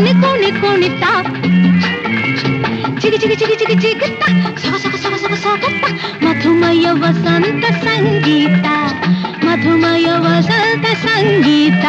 ಕುಣಿ ಕುಣಿ ಕುಣಿತ ಚಿಗಿ ಚಿಗಿ ಚಿಗಿ ಚಿಗಿ ಚಿಗುತ್ತ ಸೊಗ ಸೊಗ ಸೊಗ ಸೊಗ ಸೊಗತ್ತ ಮಧುಮಯ ವಸಂತ ಸಂಗೀತ ಮಧುಮಯ ವಸಂತ ಸಂಗೀತ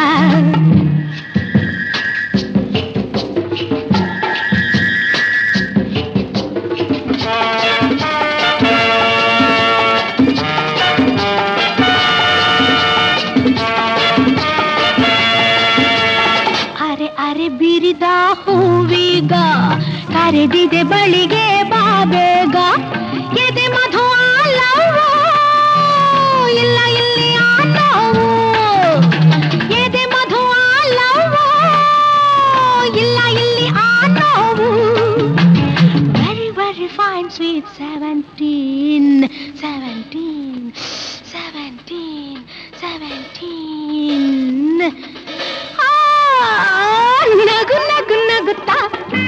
ಅರೆ ಅರೆ ಬಿರಿದ ಹೂವೀಗ ಕರೆದಿದೆ ಬಳಿಗೆ ಬಾಬೇಗ ಎದೆ ಮಧು ಆಲವು ಇಲ್ಲ ಇಲ್ಲಿ ಆಲವು ಎದೆ ಮಧು ಆಲವು ಇಲ್ಲ ಇಲ್ಲಿ ಆಲವು very very fine sweet seventeen seventeen seventeen seventeen ಆ, ನಗು ನಗು ನಗುತ್ತಾ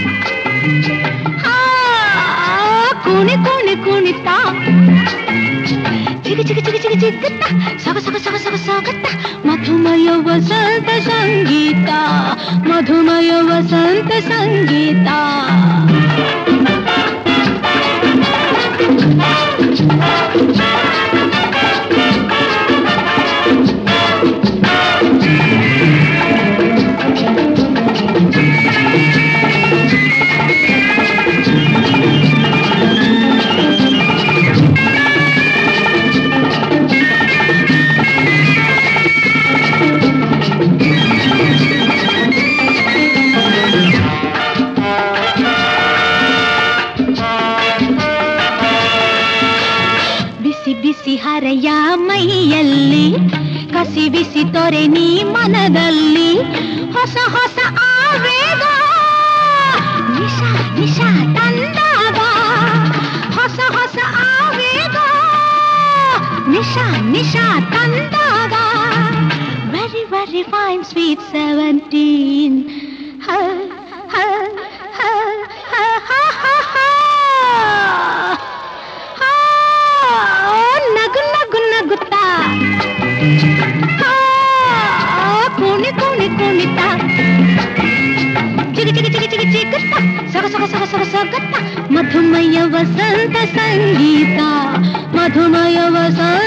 ಆ, ಕುಣಿ ಕುಣಿ ಕುಣಿತ ಚಿಗಿ ಚಿಗಿ ಚಿಗಿ ಚಿಗಿ ಚಿಗುತ್ತ ಸೊಗ ಸೊಗ ಸೊಗ ಸೊಗ ಸೊಗತ್ತ ಮಧುಮಯ ವಸಂತ ಸಂಗೀತ ಮಧುಮಯ ವಸಂತ ಸಂಗೀತ ಬಿಸಿ ಬಿಸಿ ಹರೆಯ ಮೈಯಲ್ಲಿ ಕಸಿ ಬಿಸಿ ತೊರೆ ನೀ ಮನದಲ್ಲಿ ಹೊಸ ಹೊಸ ಆವೇಗ ನಿಶಾ ನಿಶಾ ತಂದಾಗ ಹೊಸ ಹೊಸ ಆವೇಗ ನಿಶಾ ನಿಶಾ ತಂದಾಗ very very fine sweet seventeen ನಗು ನಗು ನಗುತ್ತಾ ಆ, ಕುಣಿ ಕುಣಿ ಕುಣಿತ ಚಿಗಿ ಚಿಗಿ ಚಿಗಿ ಚಿಗಿ ಚಿಗುತ್ತ ಸೊಗ ಸೊಗ ಸೊಗ ಸೊಗ ಸೊಗತ್ತ ಮಧುಮಯ ವಸಂತ ಸಂಗೀತ ಮಧುಮಯ ವಸಂತ